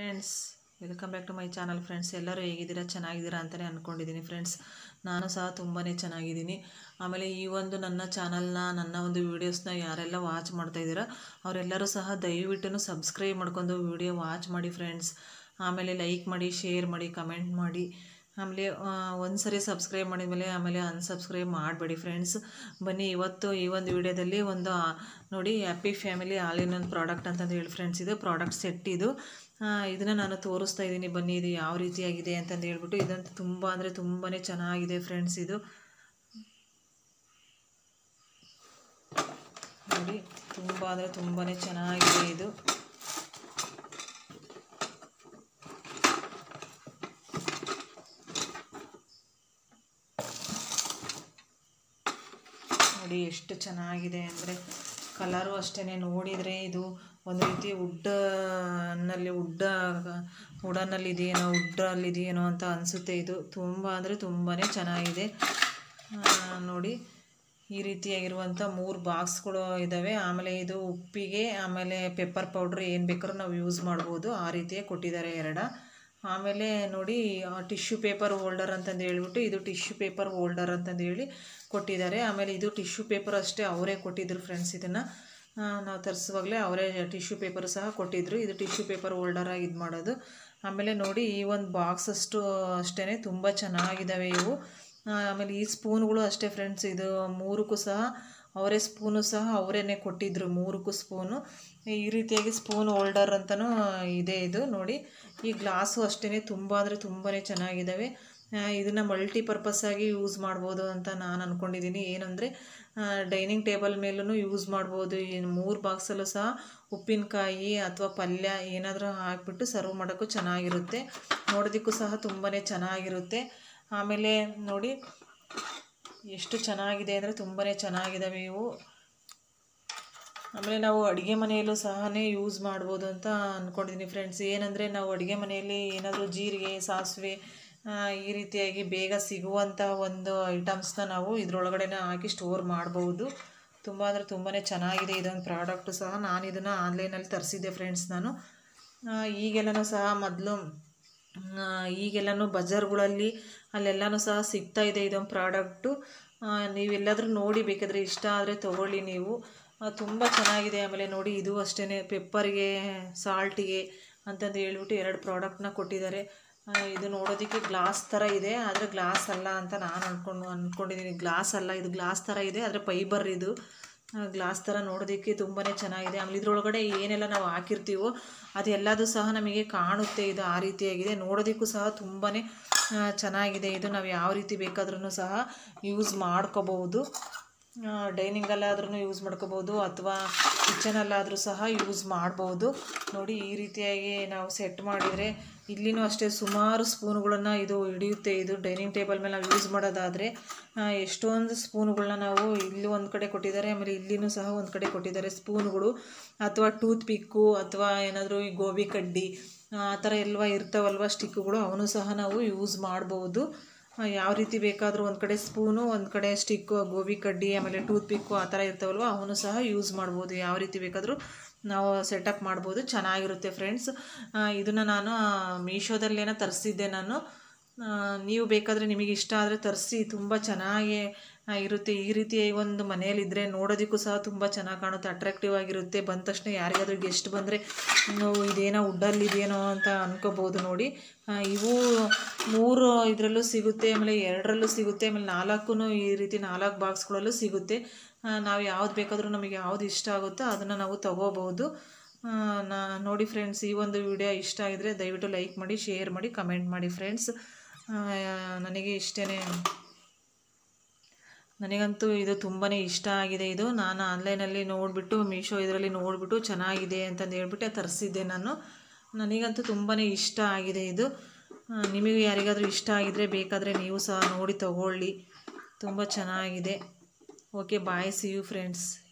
friends welcome back to my channel friends ಎಲ್ಲರೂ ಹೇಗಿದ್ದೀರಾ ಚೆನ್ನಾಗಿದ್ದೀರಾ ಅಂತಲೇ ಅಂದ್ಕೊಂಡಿದ್ದೀನಿ ಫ್ರೆಂಡ್ಸ್ ನಾನು ಸಹ ತುಂಬಾ ಚೆನ್ನಾಗಿದ್ದೀನಿ ಆಮೇಲೆ ಈ ಒಂದು ನನ್ನ ಚಾನಲ್ನ ನನ್ನ ಒಂದು ವೀಡಿಯೋಸ್ನ ಯಾರೆಲ್ಲ ವಾಚ್ ಮಾಡ್ತಾ ಇದ್ದೀರಾ ಅವರೆಲ್ಲರೂ ಸಹ ದಯವಿಟ್ಟು ಸಬ್ಸ್ಕ್ರೈಬ್ ಮಾಡ್ಕೊಂಡು ವಿಡಿಯೋ ವಾಚ್ ಮಾಡಿ ಫ್ರೆಂಡ್ಸ್ ಆಮೇಲೆ ಲೈಕ್ ಮಾಡಿ ಶೇರ್ ಮಾಡಿ ಕಮೆಂಟ್ ಮಾಡಿ ಆಮೇಲೆ ಒಂದು ಸರಿ ಸಬ್ಸ್ಕ್ರೈಬ್ ಮಾಡಿದ್ಮೇಲೆ ಆಮೇಲೆ ಅನ್ಸಬ್ಸ್ಕ್ರೈಬ್ ಮಾಡಬೇಡಿ ಫ್ರೆಂಡ್ಸ್ ಬನ್ನಿ ಇವತ್ತು ಈ ಒಂದು ವಿಡಿಯೋದಲ್ಲಿ ಒಂದು ಆ, ನೋಡಿ ಹ್ಯಾಪಿ ಫ್ಯಾಮಿಲಿ ಆಲ್ ಇನ್ ಒಂದು ಪ್ರಾಡಕ್ಟ್ ಅಂತಂದು ಹೇಳಿ ಫ್ರೆಂಡ್ಸ್ ಇದು ಪ್ರಾಡಕ್ಟ್ ಸೆಟ್ ಇದು ಇದನ್ನು ನಾನು ತೋರಿಸ್ತಾ ಇದ್ದೀನಿ ಬನ್ನಿ ಇದು ಯಾವ ರೀತಿಯಾಗಿದೆ ಅಂತಂದು ಹೇಳ್ಬಿಟ್ಟು ಇದಂತೂ ತುಂಬ ಅಂದರೆ ತುಂಬಾ ಚೆನ್ನಾಗಿದೆ ಫ್ರೆಂಡ್ಸ್ ಇದು ನೋಡಿ ತುಂಬ ಅಂದರೆ ತುಂಬಾ ಚೆನ್ನಾಗಿದೆ ಇದು ನೋಡಿ ಎಷ್ಟು ಚೆನ್ನಾಗಿದೆ ಅಂದರೆ ಕಲರು ಅಷ್ಟೇ ನೋಡಿದರೆ ಇದು ಒಂದು ರೀತಿ ವುಡ್ಡನ್ನಲ್ಲಿ ಉಡ್ಡ ವುಡನ್ನಲ್ಲಿ ಇದೆಯೇನೋ ವುಡ್ಡಲ್ಲಿ ಇದೆಯೇನೋ ಅಂತ ಅನಿಸುತ್ತೆ ಇದು ತುಂಬ ಅಂದರೆ ತುಂಬಾ ಚೆನ್ನಾಗಿದೆ ಆ, ನೋಡಿ ಈ ರೀತಿಯಾಗಿರುವಂಥ ಮೂರು ಬಾಕ್ಸ್ಗಳು ಇದ್ದಾವೆ ಆಮೇಲೆ ಇದು ಉಪ್ಪಿಗೆ ಆಮೇಲೆ ಪೆಪ್ಪರ್ ಪೌಡ್ರ್ ಏನು ಬೇಕಾದ್ರೂ ನಾವು ಯೂಸ್ ಮಾಡ್ಬೋದು ಆ ರೀತಿಯಾಗಿ ಕೊಟ್ಟಿದ್ದಾರೆ ಎರಡ ಆಮೇಲೆ ನೋಡಿ ಟಿಶ್ಯೂ ಪೇಪರ್ ಹೋಲ್ಡರ್ ಅಂತಂದು ಹೇಳ್ಬಿಟ್ಟು ಇದು ಟಿಶ್ಯೂ ಪೇಪರ್ ಹೋಲ್ಡರ್ ಅಂತಂದು ಹೇಳಿ ಕೊಟ್ಟಿದ್ದಾರೆ ಆಮೇಲೆ ಇದು ಟಿಶ್ಯೂ ಪೇಪರ್ ಅಷ್ಟೇ ಅವರೇ ಕೊಟ್ಟಿದ್ರು ಫ್ರೆಂಡ್ಸ್ ಇದನ್ನು ನಾವು ತರಿಸುವಾಗಲೇ ಅವರೇ ಟಿಶ್ಯೂ ಪೇಪರ್ ಸಹ ಕೊಟ್ಟಿದ್ರು ಇದು ಟಿಶ್ಯೂ ಪೇಪರ್ ಹೋಲ್ಡರಾಗಿ ಇದು ಮಾಡೋದು ಆಮೇಲೆ ನೋಡಿ ಈ ಒಂದು ಬಾಕ್ಸ್ ಅಷ್ಟು ಅಷ್ಟೇ ತುಂಬ ಚೆನ್ನಾಗಿದ್ದಾವೆ ಇವು ಆ, ಆಮೇಲೆ ಈ ಸ್ಪೂನ್ಗಳು ಅಷ್ಟೇ ಫ್ರೆಂಡ್ಸ್ ಇದು ಮೂರಕ್ಕೂ ಸಹ ಅವರೇ ಸ್ಪೂನು ಸಹ ಅವರೇನೆ ಕೊಟ್ಟಿದ್ರು ಮೂರಕ್ಕೂ ಸ್ಪೂನು ಈ ರೀತಿಯಾಗಿ ಸ್ಪೂನ್ ಹೋಲ್ಡರ್ ಅಂತಲೂ ಇದೆ ಇದು ನೋಡಿ ಈ ಗ್ಲಾಸು ಅಷ್ಟೇ ತುಂಬ ಅಂದರೆ ತುಂಬಾ ಚೆನ್ನಾಗಿದ್ದಾವೆ ಇದನ್ನು ಮಲ್ಟಿಪರ್ಪಸ್ ಆಗಿ ಯೂಸ್ ಮಾಡ್ಬೋದು ಅಂತ ನಾನು ಅಂದ್ಕೊಂಡಿದ್ದೀನಿ ಏನಂದರೆ ಡೈನಿಂಗ್ ಟೇಬಲ್ ಮೇಲೂ ಯೂಸ್ ಮಾಡ್ಬೋದು ಈ ಮೂರು ಬಾಕ್ಸಲ್ಲೂ ಸಹ ಉಪ್ಪಿನಕಾಯಿ ಅಥವಾ ಪಲ್ಯ ಏನಾದರೂ ಹಾಕ್ಬಿಟ್ಟು ಸರ್ವ್ ಮಾಡೋಕ್ಕೂ ಚೆನ್ನಾಗಿರುತ್ತೆ ನೋಡೋದಕ್ಕೂ ಸಹ ತುಂಬಾ ಚೆನ್ನಾಗಿರುತ್ತೆ ಆಮೇಲೆ ನೋಡಿ ಎಷ್ಟು ಚೆನ್ನಾಗಿದೆ ಅಂದರೆ ತುಂಬಾ ಚೆನ್ನಾಗಿದ್ದಾವೆ ಇವು ಆಮೇಲೆ ನಾವು ಅಡುಗೆ ಮನೆಯಲ್ಲೂ ಸಹನೇ ಯೂಸ್ ಮಾಡ್ಬೋದು ಅಂತ ಅಂದ್ಕೊಂಡಿದ್ದೀನಿ ಫ್ರೆಂಡ್ಸ್ ಏನಂದರೆ ನಾವು ಅಡುಗೆ ಮನೆಯಲ್ಲಿ ಏನಾದರೂ ಜೀರಿಗೆ ಸಾಸಿವೆ ಆ, ಈ ರೀತಿಯಾಗಿ ಬೇಗ ಸಿಗುವಂಥ ಒಂದು ಐಟಮ್ಸ್ನ ನಾವು ಇದರೊಳಗಡೆನೇ ಹಾಕಿ ಸ್ಟೋರ್ ಮಾಡ್ಬೋದು ತುಂಬ ಅಂದರೆ ತುಂಬಾ ಚೆನ್ನಾಗಿದೆ ಇದೊಂದು ಪ್ರಾಡಕ್ಟು ಸಹ ನಾನು ಇದನ್ನು ಆನ್ಲೈನಲ್ಲಿ ತರಿಸಿದ್ದೆ ಫ್ರೆಂಡ್ಸ್ ನಾನು ಆ, ಈಗೆಲ್ಲನೂ ಸಹ ಮೊದಲು ಈಗೆಲ್ಲನೂ ಬಜಾರ್ಗಳಲ್ಲಿ ಅಲ್ಲೆಲ್ಲನೂ ಸಹ ಸಿಗ್ತಾ ಇದೆ ಇದೊಂದು ಪ್ರಾಡಕ್ಟು ನೀವೆಲ್ಲಾದರೂ ನೋಡಿ ಬೇಕಾದರೆ ಇಷ್ಟ ಆದರೆ ತೊಗೊಳ್ಳಿ ನೀವು ತುಂಬ ಚೆನ್ನಾಗಿದೆ ಆಮೇಲೆ ನೋಡಿ ಇದು ಅಷ್ಟೇ ಪೆಪ್ಪರ್ಗೆ ಸಾಲ್ಟಿಗೆ ಅಂತಂದು ಹೇಳ್ಬಿಟ್ಟು ಎರಡು ಪ್ರಾಡಕ್ಟ್ನ ಕೊಟ್ಟಿದ್ದಾರೆ ಆ, ಇದು ನೋಡೋದಕ್ಕೆ ಗ್ಲಾಸ್ ಥರ ಇದೆ ಆದರೆ ಗ್ಲಾಸ್ ಅಲ್ಲ ಅಂತ ನಾನು ಅಂದ್ಕೊಂಡು ಅಂದ್ಕೊಂಡಿದ್ದೀನಿ ಗ್ಲಾಸ್ ಅಲ್ಲ ಇದು ಗ್ಲಾಸ್ ಥರ ಇದೆ ಆದರೆ ಫೈಬರ್ ಇದು ಗ್ಲಾಸ್ ಥರ ನೋಡೋದಕ್ಕೆ ತುಂಬಾ ಚೆನ್ನಾಗಿದೆ ಆಮೇಲೆ ಇದ್ರೊಳಗಡೆ ಏನೆಲ್ಲ ನಾವು ಹಾಕಿರ್ತೀವೋ ಅದೆಲ್ಲದೂ ಸಹ ನಮಗೆ ಕಾಣುತ್ತೆ ಇದು ಆ ರೀತಿಯಾಗಿದೆ ನೋಡೋದಕ್ಕೂ ಸಹ ತುಂಬಾ ಚೆನ್ನಾಗಿದೆ ಇದು ನಾವು ಯಾವ ರೀತಿ ಬೇಕಾದ್ರೂ ಸಹ ಯೂಸ್ ಮಾಡ್ಕೋಬಹುದು ಡೈನಿಂಗಲ್ಲಾದ್ರೂ ಯೂಸ್ ಮಾಡ್ಕೋಬೋದು ಅಥವಾ ಕಿಚನಲ್ಲಾದರೂ ಸಹ ಯೂಸ್ ಮಾಡ್ಬೋದು ನೋಡಿ ಈ ರೀತಿಯಾಗಿ ನಾವು ಸೆಟ್ ಮಾಡಿದರೆ ಇಲ್ಲಿನೂ ಅಷ್ಟೇ ಸುಮಾರು ಸ್ಪೂನ್ಗಳನ್ನು ಇದು ಹಿಡಿಯುತ್ತೆ ಇದು ಡೈನಿಂಗ್ ಟೇಬಲ್ ಮೇಲೆ ನಾವು ಯೂಸ್ ಮಾಡೋದಾದರೆ ಆ, ಎಷ್ಟೊಂದು ಸ್ಪೂನ್ಗಳನ್ನ ನಾವು ಇಲ್ಲಿ ಒಂದು ಕಡೆ ಕೊಟ್ಟಿದ್ದಾರೆ ಆಮೇಲೆ ಇಲ್ಲಿನೂ ಸಹ ಒಂದು ಕಡೆ ಕೊಟ್ಟಿದ್ದಾರೆ ಸ್ಪೂನ್ಗಳು ಅಥವಾ ಟೂತ್ ಪಿಕ್ಕು ಅಥವಾ ಏನಾದರೂ ಈ ಗೋಬಿ ಕಡ್ಡಿ ಆ ಥರ ಎಲ್ವ ಇರ್ತಾವಲ್ವ ಸ್ಟಿಕ್ಗಳು ಅವನು ಸಹ ನಾವು ಯೂಸ್ ಮಾಡ್ಬೋದು ಆ, ಯಾವ ರೀತಿ ಬೇಕಾದರೂ ಒಂದು ಕಡೆ ಸ್ಪೂನು ಒಂದು ಕಡೆ ಸ್ಟಿಕ್ಕು ಗೋಬಿ ಕಡ್ಡಿ ಆಮೇಲೆ ಟೂತ್ ಪಿಕ್ಕು ಆ ಥರ ಇರ್ತಾವಲ್ವ ಅವನು ಸಹ ಯೂಸ್ ಮಾಡ್ಬೋದು ಯಾವ ರೀತಿ ಬೇಕಾದರೂ ನಾವು ಸೆಟಪ್ ಮಾಡ್ಬೋದು ಚೆನ್ನಾಗಿರುತ್ತೆ ಫ್ರೆಂಡ್ಸ್ ಇದನ್ನು ನಾನು ಮೀಶೋದಲ್ಲೇನೋ ತರಿಸಿದ್ದೆ ನಾನು ಆ, ನೀವು ಬೇಕಾದರೆ ನಿಮಗೆ ಇಷ್ಟ ಆದರೆ ತರಿಸಿ ತುಂಬ ಚೆನ್ನಾಗಿ ಆ, ಇರುತ್ತೆ ಈ ರೀತಿ ಒಂದು ಮನೆಯಲ್ಲಿದ್ದರೆ ನೋಡೋದಕ್ಕೂ ಸಹ ತುಂಬ ಚೆನ್ನಾಗಿ ಕಾಣುತ್ತೆ ಅಟ್ರಾಕ್ಟಿವ್ ಆಗಿರುತ್ತೆ ಬಂದ ತಕ್ಷಣ ಯಾರಿಗಾದ್ರೂ ಗೆಸ್ಟ್ ಬಂದರೆ ಇದೇನೋ ಉಡ್ಡಲ್ಲಿದೆಯೇನೋ ಅಂತ ಅನ್ಕೋಬೋದು ನೋಡಿ ಆ, ಇವು ಮೂರು ಇದರಲ್ಲೂ ಸಿಗುತ್ತೆ ಆಮೇಲೆ ಎರಡರಲ್ಲೂ ಸಿಗುತ್ತೆ ಆಮೇಲೆ ನಾಲ್ಕು ಈ ರೀತಿ ನಾಲ್ಕು ಬಾಕ್ಸ್ಗಳಲ್ಲೂ ಸಿಗುತ್ತೆ ಆ, ನಾವು ಯಾವ್ದು ಬೇಕಾದರೂ ನಮಗೆ ಯಾವ್ದು ಇಷ್ಟ ಆಗುತ್ತೋ ಅದನ್ನು ನಾವು ತಗೋಬೋದು ಆ, ನಾ ನೋಡಿ ಫ್ರೆಂಡ್ಸ್ ಈ ಒಂದು ವಿಡಿಯೋ ಇಷ್ಟ ಆಗಿದ್ರೆ ದಯವಿಟ್ಟು ಲೈಕ್ ಮಾಡಿ ಶೇರ್ ಮಾಡಿ ಕಮೆಂಟ್ ಮಾಡಿ ಫ್ರೆಂಡ್ಸ್ ನನಗೆ ಇಷ್ಟೇ ನನಗಂತೂ ಇದು ತುಂಬಾ ಇಷ್ಟ ಆಗಿದೆ ಇದು ನಾನು ಆನ್ಲೈನಲ್ಲಿ ನೋಡಿಬಿಟ್ಟು ಮೀಶೋ ಇದರಲ್ಲಿ ನೋಡಿಬಿಟ್ಟು ಚೆನ್ನಾಗಿದೆ ಅಂತಂದು ಹೇಳ್ಬಿಟ್ಟು ತರಿಸಿದ್ದೆ ನಾನು ನನಗಂತೂ ತುಂಬಾ ಇಷ್ಟ ಆಗಿದೆ ಇದು ಆ, ನಿಮಗೆ ಯಾರಿಗಾದರೂ ಇಷ್ಟ ಆಗಿದ್ರೆ ಬೇಕಾದರೆ ನೀವು ಸಹ ನೋಡಿ ತಗೊಳ್ಳಿ ತುಂಬ ಚೆನ್ನಾಗಿದೆ okay bye see you friends